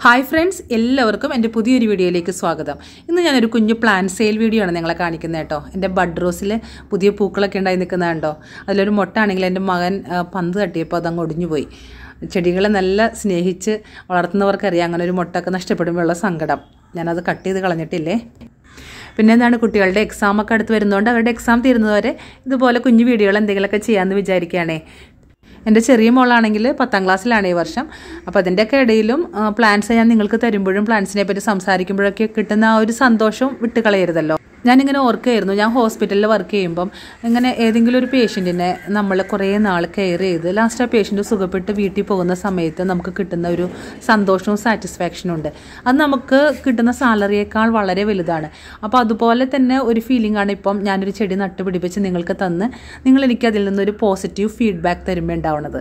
hi friends എല്ലാവർക്കും എൻ്റെ പുതിയൊരു വീഡിയോയിലേക്ക് സ്വാഗതം ഇന്ന് ഞാനൊരു കുഞ്ഞു പ്ലാൻ സെയിൽ വീഡിയോ ആണ് നിങ്ങളെ കാണിക്കുന്നത് കേട്ടോ എൻ്റെ ബഡ് റോസിൽ പുതിയ പൂക്കളൊക്കെ ഉണ്ടായി നിൽക്കുന്നത് കണ്ടോ അതിലൊരു മൊട്ട ആണെങ്കിൽ എൻ്റെ മകൻ ആ, പന്ത് തട്ടിയപ്പോൾ അതങ്ങ് ഒടിഞ്ഞു പോയി ചെടികളെ നല്ല സ്നേഹിച്ച് വളർത്തുന്നവർക്കറിയാം അങ്ങനെ ഒരു മുട്ടൊക്കെ നഷ്ടപ്പെടുമ്പോഴുള്ള സങ്കടം ഞാനത് കട്ട് ചെയ്ത് കളഞ്ഞിട്ടില്ലേ പിന്നെ എന്താണ് കുട്ടികളുടെ എക്സാം ഒക്കെ അടുത്ത് വരുന്നതുകൊണ്ട് അവരുടെ എക്സാം തീരുന്നതുവരെ ഇതുപോലെ കുഞ്ഞു വീഡിയോകൾ എന്തെങ്കിലുമൊക്കെ ചെയ്യാമെന്ന് വിചാരിക്കുകയാണേ എൻ്റെ ചെറിയ മോളാണെങ്കിൽ പത്താം ക്ലാസ്സിലാണ് ഈ വർഷം അപ്പോൾ അതിൻ്റെയൊക്കെ ഇടയിലും പ്ലാൻസ് ഞാൻ നിങ്ങൾക്ക് തരുമ്പോഴും പ്ലാൻസിനെ പറ്റി സംസാരിക്കുമ്പോഴൊക്കെ കിട്ടുന്ന ആ ഒരു സന്തോഷം വിട്ടുകളയരുതല്ലോ ഞാനിങ്ങനെ ഓർക്കുകയായിരുന്നു ഞാൻ ഹോസ്പിറ്റലിൽ വർക്ക് ചെയ്യുമ്പം ഇങ്ങനെ ഏതെങ്കിലും ഒരു പേഷ്യൻറ്റിനെ നമ്മൾ കുറേ നാൾ കെയർ ചെയ്ത് ലാസ്റ്റ് ആ പേഷ്യൻ്റ് സുഖപ്പെട്ട് വീട്ടിൽ പോകുന്ന സമയത്ത് നമുക്ക് കിട്ടുന്ന ഒരു സന്തോഷവും സാറ്റിസ്ഫാക്ഷനും ഉണ്ട് അത് നമുക്ക് കിട്ടുന്ന സാലറിയേക്കാൾ വളരെ വലുതാണ് അപ്പോൾ അതുപോലെ തന്നെ ഒരു ഫീലിംഗ് ആണ് ഇപ്പം ഞാനൊരു ചെടി നട്ടുപിടിപ്പിച്ച് നിങ്ങൾക്ക് തന്ന് നിങ്ങൾ എനിക്ക് അതിൽ നിന്നൊരു പോസിറ്റീവ് ഫീഡ്ബാക്ക് തരുമ്പോൾ ഉണ്ടാവുന്നത്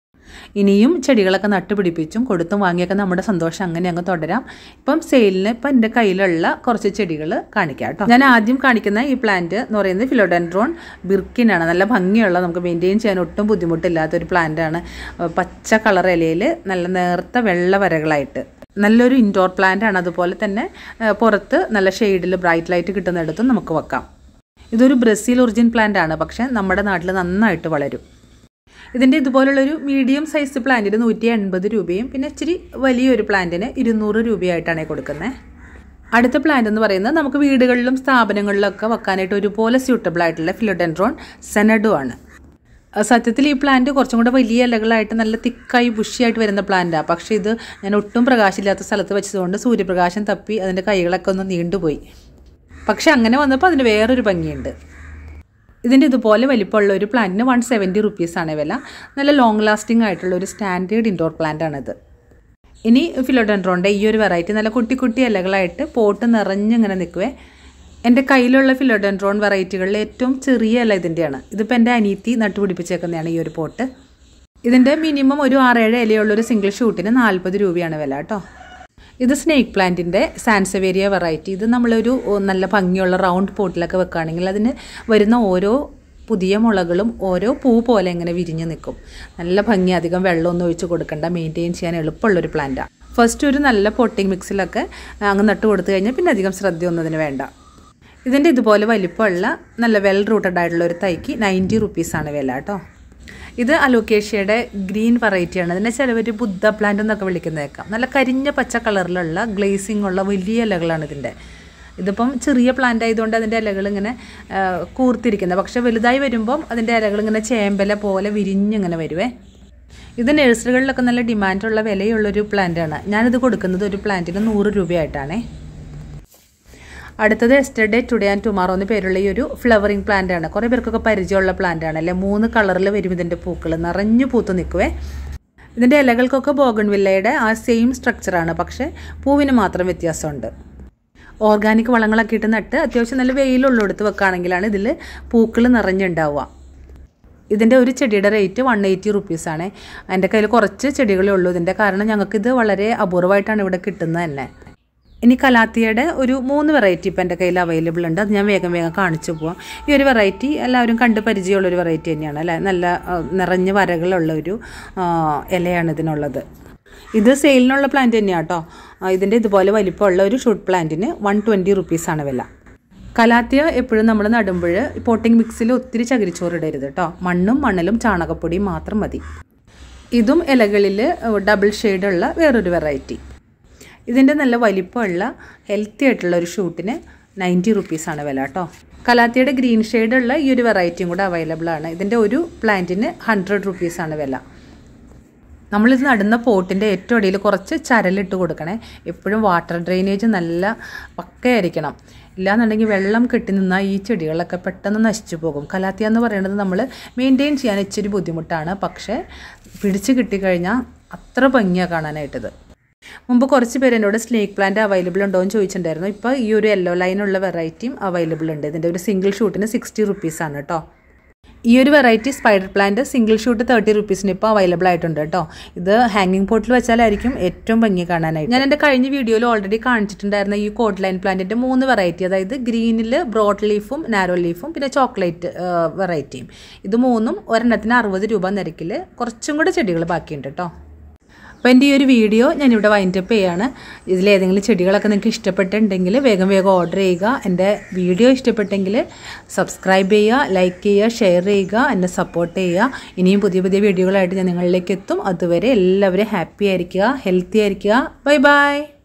ഇനിയും ചെടികളൊക്കെ നട്ടുപിടിപ്പിച്ചും കൊടുത്തും വാങ്ങിയൊക്കെ നമ്മുടെ സന്തോഷം അങ്ങനെ അങ്ങ് തുടരാം ഇപ്പം സെയിലിന് ഇപ്പം എൻ്റെ കയ്യിലുള്ള കുറച്ച് ചെടികൾ കാണിക്കാം കേട്ടോ ഞാൻ ആദ്യം കാണിക്കുന്ന ഈ പ്ലാന്റ് എന്ന് പറയുന്നത് ഫിലോഡെൻഡ്രോൺ ബിർക്കിനാണ് നല്ല ഭംഗിയുള്ള നമുക്ക് മെയിൻറ്റെയിൻ ചെയ്യാൻ ഒട്ടും ബുദ്ധിമുട്ടില്ലാത്ത ഒരു പ്ലാന്റാണ് പച്ച കളർ ഇലയിൽ നല്ല നേർത്ത വെള്ള വരകളായിട്ട് നല്ലൊരു ഇൻഡോർ പ്ലാന്റ് ആണ് അതുപോലെ തന്നെ ആ, പുറത്ത് നല്ല ഷെയ്ഡിൽ ബ്രൈറ്റ് ലൈറ്റ് കിട്ടുന്നിടത്തും നമുക്ക് വെക്കാം ഇതൊരു ബ്രസീൽ ഒറിജിൻ പ്ലാന്റ് ആണ് പക്ഷേ നമ്മുടെ നാട്ടിൽ നന്നായിട്ട് വളരും ഇതിൻ്റെ ഇതുപോലുള്ളൊരു മീഡിയം സൈസ് പ്ലാന്റിന് നൂറ്റി എൺപത് രൂപയും പിന്നെ ഇച്ചിരി വലിയൊരു പ്ലാന്റിന് ഇരുന്നൂറ് രൂപയായിട്ടാണ് കൊടുക്കുന്നത് അടുത്ത പ്ലാന്റ് എന്ന് പറയുന്നത് നമുക്ക് വീടുകളിലും സ്ഥാപനങ്ങളിലൊക്കെ വെക്കാനായിട്ട് ഒരുപോലെ സ്യൂട്ടബിൾ ആയിട്ടുള്ള ഫിലോഡെൻഡ്രോൺ സെനഡു ആണ് അഹ് സത്യത്തിൽ ഈ പ്ലാന്റ് കുറച്ചും കൂടെ വലിയ ഇലകളായിട്ട് നല്ല തിക്കായി ബുഷിയായിട്ട് വരുന്ന പ്ലാന്റാണ് പക്ഷേ ഇത് ഞാൻ ഒട്ടും പ്രകാശമില്ലാത്ത സ്ഥലത്ത് വെച്ചതുകൊണ്ട് സൂര്യപ്രകാശം തപ്പി അതിൻ്റെ കൈകളൊക്കെ ഒന്ന് നീണ്ടുപോയി പക്ഷെ അങ്ങനെ വന്നപ്പോൾ അതിന് വേറൊരു ഭംഗിയുണ്ട് ഇതിൻ്റെ ഇതുപോലെ വലിപ്പമുള്ള ഒരു പ്ലാന്റിന് വൺ സെവൻറ്റി റുപ്പീസാണ് വില നല്ല ലോങ് ലാസ്റ്റിംഗ് ആയിട്ടുള്ള ഒരു സ്റ്റാൻഡേർഡ് ഇൻഡോർ പ്ലാന്റ് ആണിത് ഇനി ഫിലോഡെൻഡ്രോണിൻ്റെ ഈ ഒരു വെറൈറ്റി നല്ല കുട്ടി കുട്ടി ഇലകളായിട്ട് പോട്ട് നിറഞ്ഞിങ്ങനെ നിൽക്കുവേ എൻ്റെ കയ്യിലുള്ള ഫിലോഡെൻഡ്രോൺ വെറൈറ്റികളിൽ ഏറ്റവും ചെറിയ ഇല ഇതിൻ്റെയാണ് ഇതിപ്പോൾ എൻ്റെ അനീത്തി നട്ടുപിടിപ്പിച്ചേക്കുന്നതാണ് ഈ ഒരു പോട്ട് ഇതിൻ്റെ മിനിമം ഒരു ആറേഴ് ഇലയുള്ള ഒരു സിംഗിൾ ഷൂട്ടിന് നാൽപ്പത് രൂപയാണ് വില കേട്ടോ ഇത് സ്നേക്ക് പ്ലാന്റിൻ്റെ സാൻസവേരിയ വെറൈറ്റി ഇത് നമ്മളൊരു ഓ, നല്ല ഭംഗിയുള്ള റൗണ്ട് പോട്ടിലൊക്കെ വെക്കുകയാണെങ്കിൽ അതിന് വരുന്ന ഓരോ പുതിയ മുളകളും ഓരോ പൂ പോലെ ഇങ്ങനെ വിരിഞ്ഞ് നിൽക്കും നല്ല ഭംഗി അധികം വെള്ളമൊന്നും ഒഴിച്ച് കൊടുക്കണ്ട മെയിൻറ്റെയിൻ ചെയ്യാൻ എളുപ്പമുള്ളൊരു പ്ലാന്റാണ് ഫസ്റ്റ് ഒരു നല്ല പൊട്ടിങ് മിക്സിലൊക്കെ അങ്ങ് നട്ട് കൊടുത്തു കഴിഞ്ഞാൽ പിന്നെ അധികം ശ്രദ്ധയൊന്നും അതിന് വേണ്ട ഇതിൻ്റെ ഇതുപോലെ വലിപ്പമുള്ള നല്ല വെൽ റൂട്ടഡ് ആയിട്ടുള്ള ഒരു തൈക്ക് നയൻറ്റി റുപ്പീസാണ് വില കേട്ടോ ഇത് അലോക്കേഷ്യയുടെ ഗ്രീൻ വെറൈറ്റിയാണ് ഇതിനെ ചിലവർ ബുദ്ധ പ്ലാന്റ് എന്നൊക്കെ വിളിക്കുന്നേക്കാം നല്ല കരിഞ്ഞ പച്ച കളറിലുള്ള ഗ്ലേസിംഗ് ഉള്ള വലിയ ഇലകളാണ് ഇതിൻ്റെ ഇതിപ്പം ചെറിയ പ്ലാന്റ് ആയതുകൊണ്ട് അതിൻ്റെ ഇലകൾ ഇങ്ങനെ ആ, കൂർത്തിരിക്കുന്നത് പക്ഷേ വലുതായി വരുമ്പം അതിൻ്റെ ഇലകൾ ഇങ്ങനെ ചേമ്പല പോലെ വിരിഞ്ഞിങ്ങനെ വരുവേ ഇത് നഴ്സറികളിലൊക്കെ നല്ല ഡിമാൻഡുള്ള വിലയുള്ളൊരു പ്ലാന്റാണ് ഞാനിത് കൊടുക്കുന്നത് ഒരു പ്ലാന്റിന് നൂറ് രൂപയായിട്ടാണേ അടുത്തത് എസ്റ്റർഡേ ടുഡേ ആൻഡ് ടുമാറോ എന്ന് പേരുള്ള ഈ ഒരു ഫ്ലവറിങ് പ്ലാന്റ് ആണ് കുറേ പേർക്കൊക്കെ പരിചയമുള്ള പ്ലാന്റ് ആണ് അല്ലേ മൂന്ന് കളറിൽ വരും ഇതിൻ്റെ പൂക്കൾ നിറഞ്ഞു പൂത്ത് നിൽക്കുവേ ഇതിൻ്റെ ഇലകൾക്കൊക്കെ ബോഗൺവില്ലയുടെ ആ സെയിം സ്ട്രക്ചറാണ് പക്ഷേ പൂവിന് മാത്രം വ്യത്യാസമുണ്ട് ഓർഗാനിക് വളങ്ങളൊക്കെ ഇട്ട് നട്ട് അത്യാവശ്യം നല്ല വെയിലുള്ളിടത്ത് വെക്കുകയാണെങ്കിലാണ് ഇതിൽ പൂക്കൾ നിറഞ്ഞുണ്ടാവുക ഇതിൻ്റെ ഒരു ചെടിയുടെ റേറ്റ് വൺ എയ്റ്റി റുപ്പീസാണ് എൻ്റെ കയ്യിൽ കുറച്ച് ചെടികളേ ഉള്ളൂ ഇതിൻ്റെ കാരണം ഞങ്ങൾക്കിത് വളരെ അപൂർവമായിട്ടാണ് ഇവിടെ കിട്ടുന്നത് തന്നെ ഇനി കലാത്തിയുടെ ഒരു മൂന്ന് വെറൈറ്റി ഇപ്പം എൻ്റെ കയ്യിൽ അവൈലബിൾ ഉണ്ട് അത് ഞാൻ വേഗം വേഗം കാണിച്ചു പോവാം ഈ ഒരു വെറൈറ്റി എല്ലാവരും കണ്ട് പരിചയമുള്ള ഒരു വെറൈറ്റി തന്നെയാണ് അല്ലേ നല്ല ആ, നിറഞ്ഞ വരകളുള്ള ഒരു ആ, ഇലയാണ് ഇതിനുള്ളത് ഇത് സെയിലിനുള്ള പ്ലാന്റ് തന്നെയാണ് കേട്ടോ ഇതിൻ്റെ ഇതുപോലെ വലിപ്പമുള്ള ഒരു ഷൂട്ട് പ്ലാന്റിന് വൺ ട്വൻറ്റി റുപ്പീസാണ് വില കലാത്തിയ എപ്പോഴും നമ്മൾ നടുമ്പോൾ പോട്ടിംഗ് മിക്സിൽ ഒത്തിരി ചകിരിച്ചോറ് ഇടരുത് കേട്ടോ മണ്ണും മണലും ചാണകപ്പൊടിയും മാത്രം മതി ഇതും ഇലകളിൽ ഡബിൾ ഷെയ്ഡുള്ള വേറൊരു വെറൈറ്റി ഇതിൻ്റെ നല്ല വലിപ്പമുള്ള ഹെൽത്തി ആയിട്ടുള്ള ഒരു ഷൂട്ടിന് നയൻറ്റി റുപ്പീസാണ് വില കേട്ടോ കലാത്തിയുടെ ഗ്രീൻ ഷെയ്ഡുള്ള ഈ ഒരു വെറൈറ്റിയും കൂടെ അവൈലബിൾ ആണ് ഇതിൻ്റെ ഒരു പ്ലാന്റിന് ഹൺഡ്രഡ് റുപ്പീസാണ് വില നമ്മളിത് നടുന്ന പോട്ടിൻ്റെ ഏറ്റവും അടിയിൽ കുറച്ച് ചരലിട്ട് കൊടുക്കണേ എപ്പോഴും വാട്ടർ ഡ്രെയിനേജ് നല്ല പക്കയായിരിക്കണം ഇല്ലാന്നുണ്ടെങ്കിൽ വെള്ളം കെട്ടി നിന്നാൽ ഈ ചെടികളൊക്കെ പെട്ടെന്ന് നശിച്ചു പോകും കലാത്തിയ എന്ന് പറയുന്നത് നമ്മൾ മെയിൻറ്റെയിൻ ചെയ്യാൻ ഇച്ചിരി ബുദ്ധിമുട്ടാണ് പക്ഷേ പിടിച്ച് കിട്ടിക്കഴിഞ്ഞാൽ അത്ര ഭംഗിയാണ് കാണാനായിട്ടത് മുമ്പ് കുറച്ച് പേര് എന്നോട് സ്നേക്ക് പ്ലാന്റ് അവൈലബിൾ ഉണ്ടോ എന്ന് ചോദിച്ചിട്ടുണ്ടായിരുന്നു ഇപ്പോൾ ഈ ഒരു യെല്ലോ ലൈനുള്ള വെറൈറ്റിയും അവൈലബിൾ ഉണ്ട് ഇതിൻ്റെ ഒരു സിംഗിൾ ഷൂട്ടിന് സിക്സ്റ്റി റുപ്പീസാണ് കേട്ടോ ഈ ഒരു variety spider plant single shoot thirty റുപ്പീസിന് ഇപ്പോൾ അവൈലബിൾ ആയിട്ടുണ്ട് കേട്ടോ ഇത് ഹാങ്ങിങ് പോട്ടിൽ വെച്ചാലായിരിക്കും ഏറ്റവും ഭംഗി കാണാനായിട്ട് ഞാൻ എൻ്റെ കഴിഞ്ഞ വീഡിയോയിൽ ഓൾറെഡി കാണിച്ചിട്ടുണ്ടായിരുന്ന ഈ കോട്ട് ലൈൻ പ്ലാന്റിൻ്റെ മൂന്ന് വെറൈറ്റി അതായത് ഗ്രീനിൽ ബ്രോഡ് ലീഫും നാരോ ലീഫും പിന്നെ ചോക്ലേറ്റ് വെറൈറ്റിയും ഇത് മൂന്നും ഒരെണ്ണത്തിന് അറുപത് രൂപ നിരക്കിൽ കുറച്ചും കൂടെ ചെടികൾ ബാക്കിയുണ്ട് കേട്ടോ അപ്പോൾ എൻ്റെ ഈ ഒരു വീഡിയോ ഞാനിവിടെ വൈൻഡപ്പ് ചെയ്യാണ് ഇതിലേതെങ്കിലും ചെടികളൊക്കെ നിങ്ങൾക്ക് ഇഷ്ടപ്പെട്ടിട്ടുണ്ടെങ്കിൽ വേഗം വേഗം ഓർഡർ ചെയ്യുക എൻ്റെ വീഡിയോ ഇഷ്ടപ്പെട്ടെങ്കിൽ സബ്സ്ക്രൈബ് ചെയ്യുക ലൈക്ക് ചെയ്യുക ഷെയർ ചെയ്യുക എന്നെ സപ്പോർട്ട് ചെയ്യുക ഇനിയും പുതിയ പുതിയ വീഡിയോകളായിട്ട് ഞാൻ നിങ്ങളിലേക്ക് എത്തും അതുവരെ എല്ലാവരും ഹാപ്പി ആയിരിക്കുക ഹെൽത്തി ആയിരിക്കുക ബൈ ബൈ